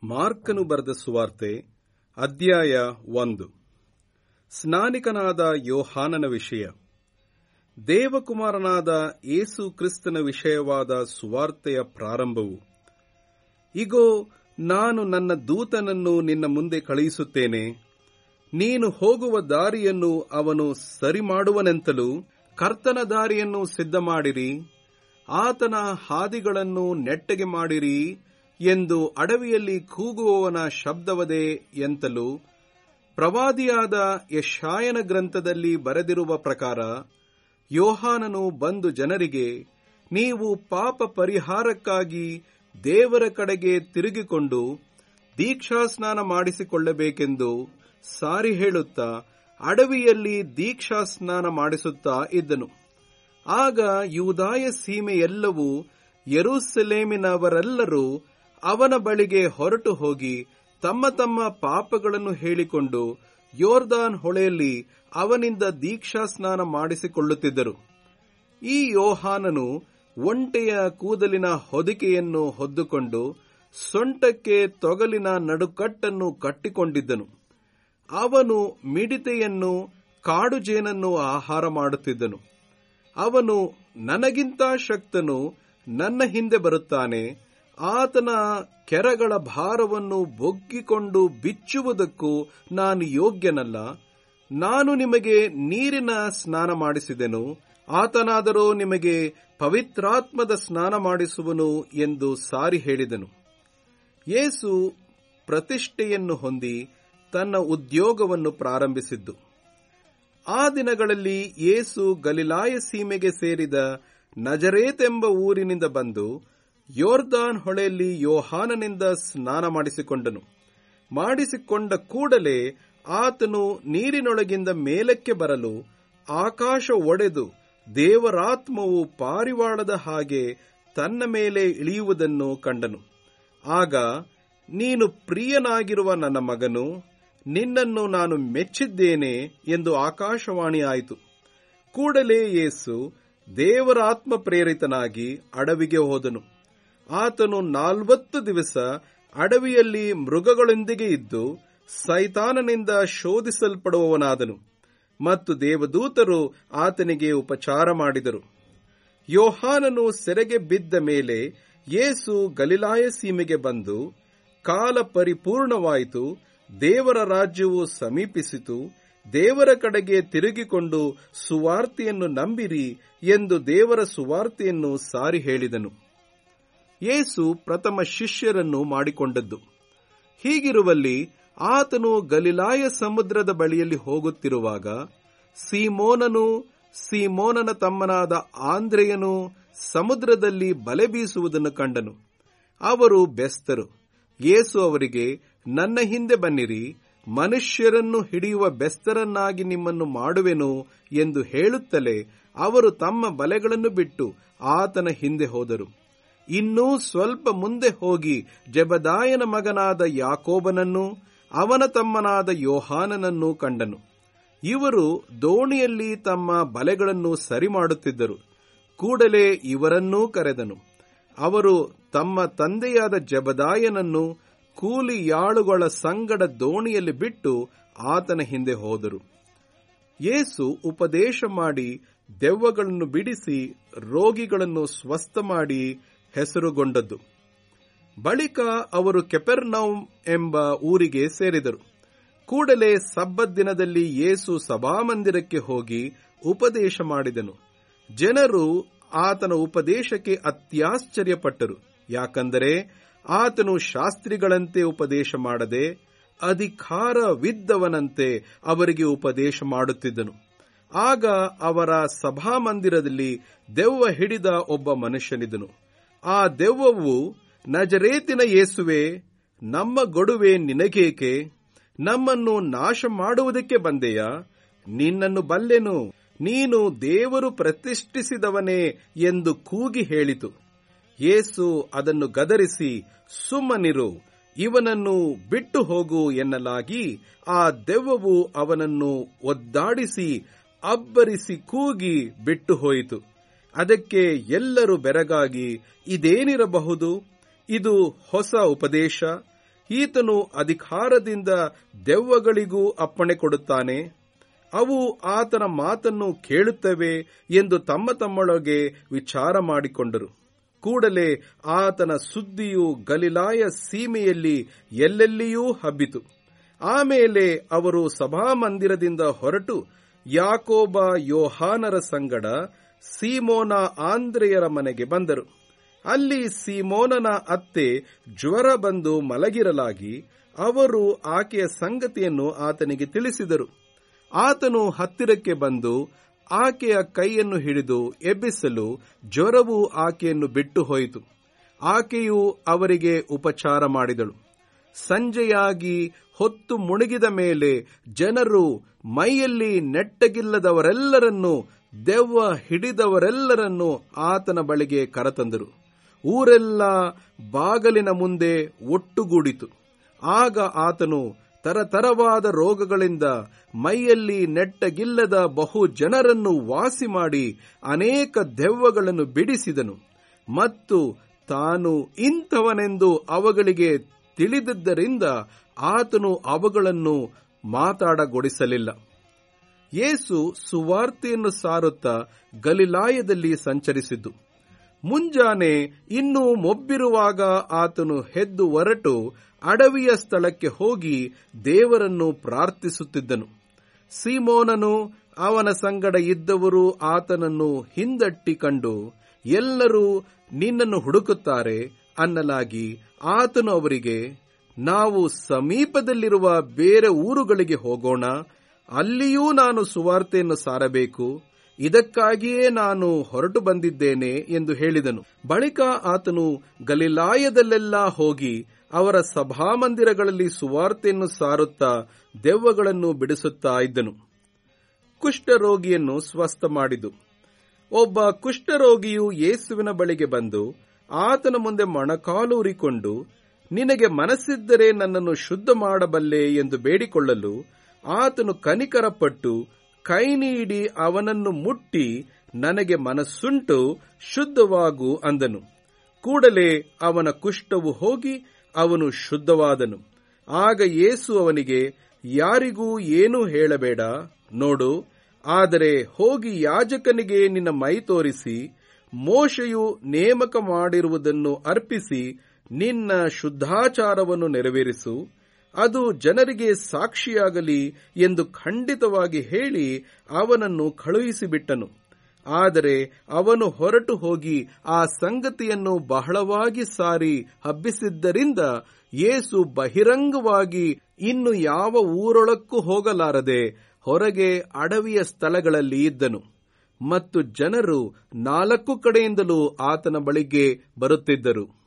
ಮಾರ್ಕನು ಬರೆದ ಸುವಾರ್ತೆ ಅಧ್ಯಾಯ ಒಂದು ಸ್ನಾನಿಕನಾದ ಯೋಹಾನನ ವಿಷಯ ದೇವಕುಮಾರನಾದ ಏಸು ಕ್ರಿಸ್ತನ ವಿಷಯವಾದ ಸುವಾರ್ತೆಯ ಪ್ರಾರಂಭವು ಇಗೋ ನಾನು ನನ್ನ ದೂತನನ್ನು ನಿನ್ನ ಮುಂದೆ ಕಳುಹಿಸುತ್ತೇನೆ ನೀನು ಹೋಗುವ ದಾರಿಯನ್ನು ಅವನು ಸರಿಮಾಡುವನೆಂತಲೂ ಕರ್ತನ ದಾರಿಯನ್ನು ಸಿದ್ಧ ಮಾಡಿರಿ ಆತನ ಹಾದಿಗಳನ್ನು ನೆಟ್ಟಗೆ ಮಾಡಿರಿ ಎಂದು ಅಡವಿಯಲ್ಲಿ ಕೂಗುವವನ ಶಬ್ದವದೇ ಎಂತಲೂ ಪ್ರವಾದಿಯಾದ ಯಶಾಯನ ಗ್ರಂಥದಲ್ಲಿ ಬರೆದಿರುವ ಪ್ರಕಾರ ಯೋಹಾನನು ಬಂದು ಜನರಿಗೆ ನೀವು ಪಾಪ ಪರಿಹಾರಕ್ಕಾಗಿ ದೇವರ ಕಡೆಗೆ ತಿರುಗಿಕೊಂಡು ದೀಕ್ಷಾಸ್ನಾನ ಮಾಡಿಸಿಕೊಳ್ಳಬೇಕೆಂದು ಸಾರಿ ಹೇಳುತ್ತಾ ಅಡವಿಯಲ್ಲಿ ದೀಕ್ಷಾಸ್ನಾನ ಮಾಡಿಸುತ್ತಾ ಇದ್ದನು ಆಗ ಯೂದಾಯ ಸೀಮೆಯೆಲ್ಲವೂ ಯೆರೂಸಲೇಮಿನವರೆಲ್ಲರೂ ಅವನ ಬಳಿಗೆ ಹೊರಟು ಹೋಗಿ ತಮ್ಮ ತಮ್ಮ ಪಾಪಗಳನ್ನು ಹೇಳಿಕೊಂಡು ಯೋರ್ದಾನ್ ಹೊಳೆಯಲ್ಲಿ ಅವನಿಂದ ದೀಕ್ಷಾಸ್ನಾನ ಮಾಡಿಸಿಕೊಳ್ಳುತ್ತಿದ್ದರು ಈ ಯೋಹಾನನು ಒಂಟೆಯ ಕೂದಲಿನ ಹೊದಿಕೆಯನ್ನು ಹೊದ್ದುಕೊಂಡು ಸೊಂಟಕ್ಕೆ ತೊಗಲಿನ ನಡುಕಟ್ಟನ್ನು ಕಟ್ಟಿಕೊಂಡಿದ್ದನು ಅವನು ಮಿಡಿತೆಯನ್ನು ಕಾಡುಜೇನನ್ನು ಆಹಾರ ಮಾಡುತ್ತಿದ್ದನು ಅವನು ನನಗಿಂತ ಶಕ್ತನು ನನ್ನ ಹಿಂದೆ ಬರುತ್ತಾನೆ ಆತನ ಕೆರಗಳ ಭಾರವನ್ನು ಬೊಗ್ಗಿಕೊಂಡು ಬಿಚ್ಚುವುದಕ್ಕೂ ನಾನು ಯೋಗ್ಯನಲ್ಲ ನಾನು ನಿಮಗೆ ನೀರಿನ ಸ್ನಾನ ಮಾಡಿಸಿದೆನು ಆತನಾದರೋ ನಿಮಗೆ ಪವಿತ್ರಾತ್ಮದ ಸ್ನಾನ ಮಾಡಿಸುವನು ಎಂದು ಸಾರಿ ಹೇಳಿದನು ಯೇಸು ಪ್ರತಿಷ್ಠೆಯನ್ನು ಹೊಂದಿ ತನ್ನ ಉದ್ಯೋಗವನ್ನು ಪ್ರಾರಂಭಿಸಿದ್ದು ಆ ದಿನಗಳಲ್ಲಿ ಯೇಸು ಗಲಿಲಾಯ ಸೀಮೆಗೆ ಸೇರಿದ ನಜರೇತೆಂಬ ಊರಿನಿಂದ ಬಂದು ಯೋರ್ದಾನ್ ಹೊಳೆಯಲ್ಲಿ ಯೋಹಾನನಿಂದ ಸ್ನಾನ ಮಾಡಿಸಿಕೊಂಡನು ಮಾಡಿಸಿಕೊಂಡ ಕೂಡಲೇ ಆತನು ನೀರಿನೊಳಗಿಂದ ಮೇಲಕ್ಕೆ ಬರಲು ಆಕಾಶ ಒಡೆದು ದೇವರಾತ್ಮವು ಪಾರಿವಾಳದ ಹಾಗೆ ತನ್ನ ಮೇಲೆ ಇಳಿಯುವುದನ್ನು ಕಂಡನು ಆಗ ನೀನು ಪ್ರಿಯನಾಗಿರುವ ನನ್ನ ಮಗನು ನಿನ್ನನ್ನು ನಾನು ಮೆಚ್ಚಿದ್ದೇನೆ ಎಂದು ಆಕಾಶವಾಣಿ ಆಯಿತು ಕೂಡಲೇ ಯೇಸು ದೇವರಾತ್ಮ ಪ್ರೇರಿತನಾಗಿ ಅಡವಿಗೆ ಹೋದನು ಆತನು ನಾಲ್ವತ್ತು ದಿವಸ ಅಡವಿಯಲ್ಲಿ ಮೃಗಗಳೊಂದಿಗೆ ಇದ್ದು ಸೈತಾನನಿಂದ ಶೋಧಿಸಲ್ಪಡುವವನಾದನು ಮತ್ತು ದೇವದೂತರು ಆತನಿಗೆ ಉಪಚಾರ ಮಾಡಿದರು ಯೋಹಾನನು ಸೆರೆಗೆ ಬಿದ್ದ ಮೇಲೆ ಯೇಸು ಗಲಿಲಾಯ ಸೀಮೆಗೆ ಬಂದು ಕಾಲ ಪರಿಪೂರ್ಣವಾಯಿತು ದೇವರ ರಾಜ್ಯವು ಸಮೀಪಿಸಿತು ದೇವರ ಕಡೆಗೆ ತಿರುಗಿಕೊಂಡು ಸುವಾರ್ತೆಯನ್ನು ನಂಬಿರಿ ಎಂದು ದೇವರ ಸುವಾರ್ತೆಯನ್ನು ಸಾರಿ ಹೇಳಿದನು ಯೇಸು ಪ್ರಥಮ ಶಿಷ್ಯರನ್ನು ಮಾಡಿಕೊಂಡದ್ದು ಹೀಗಿರುವಲ್ಲಿ ಆತನು ಗಲಿಲಾಯ ಸಮುದ್ರದ ಬಳಿಯಲ್ಲಿ ಹೋಗುತ್ತಿರುವಾಗ ಸೀಮೋನನು ಸೀಮೋನನ ತಮ್ಮನಾದ ಆಂದ್ರೆಯನು ಸಮುದ್ರದಲ್ಲಿ ಬಲೆ ಬೀಸುವುದನ್ನು ಕಂಡನು ಅವರು ಬೆಸ್ತರು ಯೇಸು ಅವರಿಗೆ ನನ್ನ ಹಿಂದೆ ಬನ್ನಿರಿ ಮನುಷ್ಯರನ್ನು ಹಿಡಿಯುವ ಬೆಸ್ತರನ್ನಾಗಿ ನಿಮ್ಮನ್ನು ಮಾಡುವೆನು ಎಂದು ಹೇಳುತ್ತಲೇ ಅವರು ತಮ್ಮ ಬಲೆಗಳನ್ನು ಬಿಟ್ಟು ಆತನ ಹಿಂದೆ ಹೋದರು ಇನ್ನೂ ಸ್ವಲ್ಪ ಮುಂದೆ ಹೋಗಿ ಜಬದಾಯನ ಮಗನಾದ ಯಾಕೋಬನನ್ನು ಅವನ ತಮ್ಮನಾದ ಯೋಹಾನನನ್ನು ಕಂಡನು ಇವರು ದೋಣಿಯಲ್ಲಿ ತಮ್ಮ ಬಲೆಗಳನ್ನು ಸರಿ ಮಾಡುತ್ತಿದ್ದರು ಕೂಡಲೇ ಇವರನ್ನೂ ಕರೆದನು ಅವರು ತಮ್ಮ ತಂದೆಯಾದ ಜಬದಾಯನನ್ನು ಕೂಲಿಯಾಳುಗಳ ಸಂಗಡ ದೋಣಿಯಲ್ಲಿ ಬಿಟ್ಟು ಆತನ ಹಿಂದೆ ಹೋದರು ಯೇಸು ಉಪದೇಶ ಮಾಡಿ ದೆವ್ವಗಳನ್ನು ಬಿಡಿಸಿ ರೋಗಿಗಳನ್ನು ಸ್ವಸ್ಥ ಮಾಡಿ ಹೆಸರುಗೊಂಡದ್ದು ಬಳಿಕ ಅವರು ಕೆಪೆರ್ನೌಮ್ ಎಂಬ ಊರಿಗೆ ಸೇರಿದರು ಕೂಡಲೇ ಸಬ್ಬತ್ ದಿನದಲ್ಲಿ ಯೇಸು ಸಭಾಮಂದಿರಕ್ಕೆ ಹೋಗಿ ಉಪದೇಶ ಮಾಡಿದನು ಜನರು ಆತನ ಉಪದೇಶಕ್ಕೆ ಅತ್ಯಾಶ್ಚರ್ಯಪಟ್ಟರು ಯಾಕಂದರೆ ಆತನು ಶಾಸ್ತ್ರಿಗಳಂತೆ ಉಪದೇಶ ಮಾಡದೆ ಅಧಿಕಾರವಿದ್ದವನಂತೆ ಅವರಿಗೆ ಉಪದೇಶ ಮಾಡುತ್ತಿದ್ದನು ಆಗ ಅವರ ಸಭಾಮಂದಿರದಲ್ಲಿ ದೆವ್ವ ಹಿಡಿದ ಒಬ್ಬ ಮನುಷ್ಯನಿದ್ದನು ಆ ದೆವ್ವವು ನಜರೇತಿನ ಯೇಸುವೆ ನಮ್ಮ ಗೊಡುವೆ ನಿನಗೇಕೆ ನಮ್ಮನ್ನು ನಾಶ ಮಾಡುವುದಕ್ಕೆ ಬಂದೆಯಾ ನಿನ್ನನ್ನು ಬಲ್ಲೆನು ನೀನು ದೇವರು ಪ್ರತಿಷ್ಠಿಸಿದವನೇ ಎಂದು ಕೂಗಿ ಹೇಳಿತು ಯೇಸು ಅದನ್ನು ಗದರಿಸಿ ಸುಮ್ಮನಿರು ಇವನನ್ನು ಬಿಟ್ಟು ಹೋಗು ಎನ್ನಲಾಗಿ ಆ ದೆವ್ವವು ಅವನನ್ನು ಒದ್ದಾಡಿಸಿ ಅಬ್ಬರಿಸಿ ಕೂಗಿ ಬಿಟ್ಟು ಹೋಯಿತು ಅದಕ್ಕೆ ಎಲ್ಲರೂ ಬೆರಗಾಗಿ ಇದೇನಿರಬಹುದು ಇದು ಹೊಸ ಉಪದೇಶ ಈತನು ಅಧಿಕಾರದಿಂದ ದೆವ್ವಗಳಿಗೂ ಅಪ್ಪಣೆ ಕೊಡುತ್ತಾನೆ ಅವು ಆತನ ಮಾತನ್ನು ಕೇಳುತ್ತವೆ ಎಂದು ತಮ್ಮ ತಮ್ಮೊಳಗೆ ವಿಚಾರ ಮಾಡಿಕೊಂಡರು ಕೂಡಲೇ ಆತನ ಸುದ್ದಿಯು ಗಲಿಲಾಯ ಸೀಮೆಯಲ್ಲಿ ಎಲ್ಲೆಲ್ಲಿಯೂ ಹಬ್ಬಿತು ಆಮೇಲೆ ಅವರು ಸಭಾಮಂದಿರದಿಂದ ಹೊರಟು ಯಾಕೋಬ ಯೋಹಾನರ ಸಂಗಡ ಸೀಮೋನ ಆಂದ್ರೆಯರ ಮನೆಗೆ ಬಂದರು ಅಲ್ಲಿ ಸೀಮೋನನ ಅತ್ತೆ ಜ್ವರ ಬಂದು ಮಲಗಿರಲಾಗಿ ಅವರು ಆಕೆಯ ಸಂಗತಿಯನ್ನು ಆತನಿಗೆ ತಿಳಿಸಿದರು ಆತನು ಹತ್ತಿರಕ್ಕೆ ಬಂದು ಆಕೆಯ ಕೈಯನ್ನು ಹಿಡಿದು ಎಬ್ಬಿಸಲು ಜ್ವರವು ಆಕೆಯನ್ನು ಬಿಟ್ಟು ಹೋಯಿತು ಆಕೆಯು ಅವರಿಗೆ ಉಪಚಾರ ಮಾಡಿದಳು ಸಂಜೆಯಾಗಿ ಹೊತ್ತು ಮುಳುಗಿದ ಮೇಲೆ ಜನರು ಮೈಯಲ್ಲಿ ನೆಟ್ಟಗಿಲ್ಲದವರೆಲ್ಲರನ್ನೂ ದೆವ್ವ ಹಿಡಿದವರೆಲ್ಲರನ್ನೂ ಆತನ ಬಳಿಗೆ ಕರೆತಂದರು ಊರೆಲ್ಲ ಬಾಗಲಿನ ಮುಂದೆ ಒಟ್ಟುಗೂಡಿತು ಆಗ ಆತನು ತರತರವಾದ ರೋಗಗಳಿಂದ ಮೈಯಲ್ಲಿ ನೆಟ್ಟಗಿಲ್ಲದ ಬಹು ಜನರನ್ನು ವಾಸಿ ಮಾಡಿ ಅನೇಕ ದೆವ್ವಗಳನ್ನು ಬಿಡಿಸಿದನು ಮತ್ತು ತಾನು ಇಂಥವನೆಂದು ಅವುಗಳಿಗೆ ತಿಳಿದಿದ್ದರಿಂದ ಆತನು ಅವುಗಳನ್ನು ಮಾತಾಡಗೊಡಿಸಲಿಲ್ಲ ಯೇಸು ಸುವಾರ್ತೆಯನ್ನು ಸಾರುತ್ತಾ ಗಲಿಲಾಯದಲ್ಲಿ ಸಂಚರಿಸಿದ್ದು ಮುಂಜಾನೆ ಇನ್ನೂ ಮೊಬ್ಬಿರುವಾಗ ಆತನು ಹೆದ್ದು ಹೊರಟು ಅಡವಿಯ ಸ್ಥಳಕ್ಕೆ ಹೋಗಿ ದೇವರನ್ನು ಪ್ರಾರ್ಥಿಸುತ್ತಿದ್ದನು ಸೀಮೋನನು ಅವನ ಸಂಗಡ ಇದ್ದವರು ಆತನನ್ನು ಹಿಂದಟ್ಟಿ ಕಂಡು ಎಲ್ಲರೂ ನಿನ್ನನ್ನು ಹುಡುಕುತ್ತಾರೆ ಅನ್ನಲಾಗಿ ಆತನು ಅವರಿಗೆ ನಾವು ಸಮೀಪದಲ್ಲಿರುವ ಬೇರೆ ಊರುಗಳಿಗೆ ಹೋಗೋಣ ಅಲ್ಲಿಯೂ ನಾನು ಸುವಾರ್ತೆಯನ್ನು ಸಾರಬೇಕು ಇದಕ್ಕಾಗಿಯೇ ನಾನು ಹೊರಟು ಬಂದಿದ್ದೇನೆ ಎಂದು ಹೇಳಿದನು ಬಳಿಕ ಆತನು ಗಲಿಲಾಯದಲ್ಲೆಲ್ಲ ಹೋಗಿ ಅವರ ಸಭಾಮಂದಿರಗಳಲ್ಲಿ ಸುವಾರ್ತೆಯನ್ನು ಸಾರುತ್ತಾ ದೆವ್ವಗಳನ್ನು ಬಿಡಿಸುತ್ತಾ ಇದ್ದನು ಕುಷ್ಠರೋಗಿಯನ್ನು ಸ್ವಸ್ಥ ಮಾಡಿದು ಒಬ್ಬ ಕುಷ್ಠರೋಗಿಯು ಯೇಸುವಿನ ಬಳಿಗೆ ಬಂದು ಆತನ ಮುಂದೆ ಮೊಣಕಾಲೂರಿಕೊಂಡು ನಿನಗೆ ಮನಸ್ಸಿದ್ದರೆ ನನ್ನನ್ನು ಶುದ್ಧ ಮಾಡಬಲ್ಲೆ ಎಂದು ಬೇಡಿಕೊಳ್ಳಲು ಆತನು ಕನಿಕರಪಟ್ಟು ಕೈ ನೀಡಿ ಅವನನ್ನು ಮುಟ್ಟಿ ನನಗೆ ಮನಸ್ಸುಂಟು ಶುದ್ಧವಾಗು ಅಂದನು ಕೂಡಲೇ ಅವನ ಕುಷ್ಠವು ಹೋಗಿ ಅವನು ಶುದ್ಧವಾದನು ಆಗ ಯೇಸು ಅವನಿಗೆ ಯಾರಿಗೂ ಏನೂ ಹೇಳಬೇಡ ನೋಡು ಆದರೆ ಹೋಗಿ ಯಾಜಕನಿಗೆ ನಿನ್ನ ಮೈ ತೋರಿಸಿ ಮೋಶೆಯು ನೇಮಕ ಮಾಡಿರುವುದನ್ನು ಅರ್ಪಿಸಿ ನಿನ್ನ ಶುದ್ಧಾಚಾರವನ್ನು ನೆರವೇರಿಸು ಅದು ಜನರಿಗೆ ಸಾಕ್ಷಿಯಾಗಲಿ ಎಂದು ಖಂಡಿತವಾಗಿ ಹೇಳಿ ಅವನನ್ನು ಕಳುಹಿಸಿಬಿಟ್ಟನು ಆದರೆ ಅವನು ಹೊರಟು ಹೋಗಿ ಆ ಸಂಗತಿಯನ್ನು ಬಹಳವಾಗಿ ಸಾರಿ ಹಬ್ಬಿಸಿದ್ದರಿಂದ ಯೇಸು ಬಹಿರಂಗವಾಗಿ ಇನ್ನು ಯಾವ ಊರೊಳಕ್ಕೂ ಹೋಗಲಾರದೆ ಹೊರಗೆ ಅಡವಿಯ ಸ್ಥಳಗಳಲ್ಲಿ ಇದ್ದನು ಮತ್ತು ಜನರು ನಾಲ್ಕು ಕಡೆಯಿಂದಲೂ ಆತನ ಬಳಿಗೆ ಬರುತ್ತಿದ್ದರು